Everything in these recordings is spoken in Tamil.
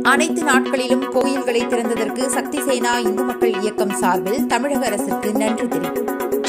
அனைத்து நாட்களிலும் கோயில்களை திறந்ததற்கு சக்தி சேனா இந்து மக்கள் இயக்கம் சார்பில் தமிழக அரசுக்கு நன்றி தெரிவித்தார்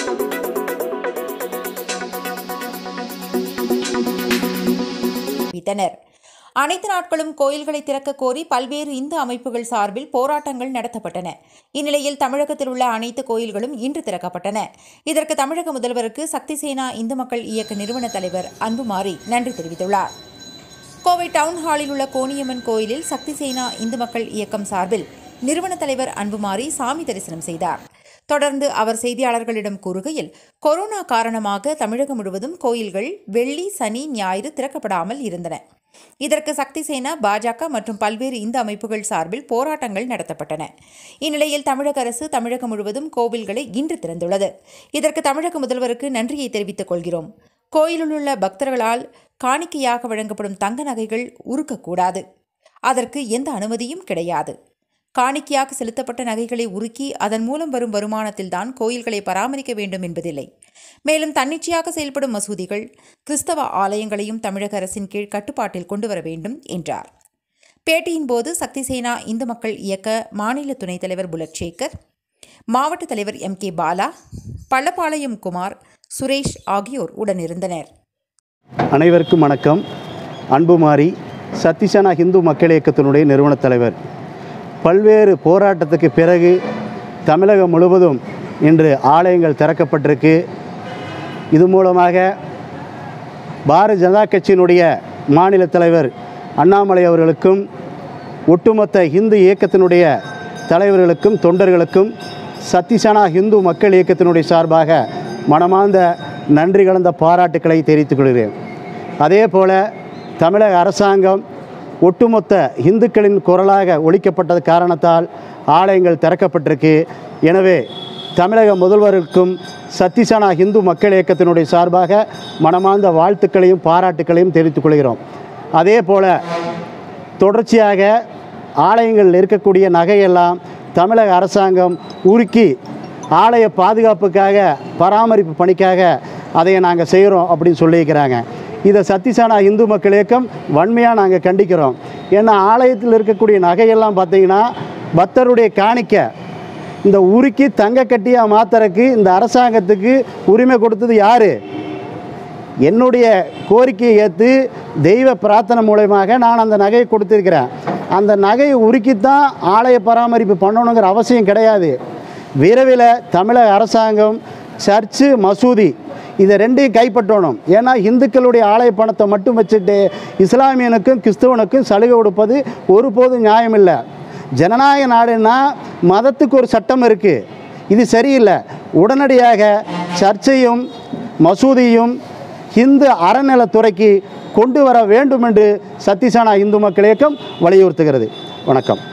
தெரிவித்தனர் அனைத்து நாட்களும் கோயில்களை திறக்க கோரி பல்வேறு இந்து அமைப்புகள் சார்பில் போராட்டங்கள் நடத்தப்பட்டன இந்நிலையில் தமிழகத்தில் உள்ள அனைத்து கோயில்களும் இன்று திறக்கப்பட்டன இதற்கு தமிழக முதல்வருக்கு சக்தி சேனா இந்து மக்கள் இயக்க நிறுவன தலைவர் அன்புமாரி நன்றி தெரிவித்துள்ளார் கோவை டவுன் ஹாலில் உள்ள கோணியம்மன் கோயிலில் சக்தி சேனா இந்து மக்கள் இயக்கம் சார்பில் நிறுவன தலைவர் அன்புமாரி சாமி தரிசனம் செய்தார் தொடர்ந்து அவர் செய்தியாளர்களிடம் கூறுகையில் கொரோனா காரணமாக தமிழகம் முழுவதும் கோயில்கள் வெள்ளி சனி ஞாயிறு திறக்கப்படாமல் இருந்தன இதற்கு சக்தி சேனா பாஜக மற்றும் பல்வேறு இந்து அமைப்புகள் சார்பில் போராட்டங்கள் நடத்தப்பட்டன இந்நிலையில் தமிழக அரசு தமிழகம் முழுவதும் கோவில்களை இன்று திறந்துள்ளது இதற்கு தமிழக முதல்வருக்கு நன்றியை தெரிவித்துக் கொள்கிறோம் கோயிலில் உள்ள பக்தர்களால் காணிக்கையாக வழங்கப்படும் தங்க நகைகள் உருக்கக்கூடாது அதற்கு எந்த அனுமதியும் கிடையாது காணிக்கையாக செலுத்தப்பட்ட நகைகளை உருக்கி அதன் மூலம் வரும் வருமானத்தில்தான் கோயில்களை பராமரிக்க வேண்டும் என்பதில்லை மேலும் தன்னிச்சையாக செயல்படும் மசூதிகள் கிறிஸ்தவ ஆலயங்களையும் தமிழக அரசின் கீழ் கட்டுப்பாட்டில் கொண்டு வர வேண்டும் என்றார் பேட்டியின் போது சக்தி சேனா இந்து மக்கள் இயக்க மாநில துணைத் தலைவர் புலட் சேகர் மாவட்ட தலைவர் எம் கே பாலா பள்ளப்பாளையம் குமார் சுரேஷ் ஆகியோர் உடனிருந்தனர் அனைவருக்கும் வணக்கம் அன்புமாரி சத்திசனா இந்து மக்கள் இயக்கத்தினுடைய நிறுவனத் தலைவர் பல்வேறு போராட்டத்துக்கு பிறகு தமிழகம் முழுவதும் இன்று ஆலயங்கள் திறக்கப்பட்டிருக்கு இது மூலமாக பாரதிய ஜனதா கட்சியினுடைய மாநில தலைவர் அண்ணாமலை அவர்களுக்கும் ஒட்டுமொத்த இந்து இயக்கத்தினுடைய தலைவர்களுக்கும் தொண்டர்களுக்கும் சத்திசனா இந்து மக்கள் இயக்கத்தினுடைய சார்பாக மனமார்ந்த நன்றி கலந்த பாராட்டுக்களை தெரிவித்துக் கொள்கிறேன் அதே போல தமிழக அரசாங்கம் ஒட்டுமொத்த இந்துக்களின் குரலாக ஒழிக்கப்பட்டது காரணத்தால் ஆலயங்கள் திறக்கப்பட்டிருக்கு எனவே தமிழக முதல்வருக்கும் சத்திசனா இந்து மக்கள் இயக்கத்தினுடைய சார்பாக மனமார்ந்த வாழ்த்துக்களையும் பாராட்டுக்களையும் தெரிவித்துக் கொள்கிறோம் அதே போல தொடர்ச்சியாக ஆலயங்களில் இருக்கக்கூடிய நகையெல்லாம் தமிழக அரசாங்கம் உருக்கி ஆலய பாதுகாப்புக்காக பராமரிப்பு பணிக்காக அதை நாங்கள் செய்கிறோம் அப்படின்னு சொல்லியிருக்கிறாங்க இதை சத்திசானா இந்து மக்கள் இயக்கம் வன்மையாக நாங்கள் கண்டிக்கிறோம் ஏன்னா ஆலயத்தில் இருக்கக்கூடிய நகையெல்லாம் பார்த்தீங்கன்னா பக்தருடைய காணிக்க இந்த உருக்கி தங்க கட்டியாக மாத்துறதுக்கு இந்த அரசாங்கத்துக்கு உரிமை கொடுத்தது யார் என்னுடைய கோரிக்கையை ஏற்று தெய்வ பிரார்த்தனை மூலயமாக நான் அந்த நகையை கொடுத்துருக்கிறேன் அந்த நகையை உருக்கித்தான் ஆலய பராமரிப்பு பண்ணணுங்கிற அவசியம் கிடையாது விரைவில் தமிழக அரசாங்கம் சர்ச்சு மசூதி இதை ரெண்டையும் கைப்பற்றணும் ஏன்னா இந்துக்களுடைய ஆலய பணத்தை மட்டும் வச்சுட்டு இஸ்லாமியனுக்கும் கிறிஸ்தவனுக்கும் சலுகை கொடுப்பது ஒருபோதும் நியாயம் இல்லை ஜனநாயக நாடுன்னா மதத்துக்கு ஒரு சட்டம் இருக்குது இது சரியில்லை உடனடியாக சர்ச்சையும் மசூதியும் இந்து அறநிலைத்துறைக்கு கொண்டு வர வேண்டும் என்று சத்திசானா இந்து மக்கள் இயக்கம் வலியுறுத்துகிறது வணக்கம்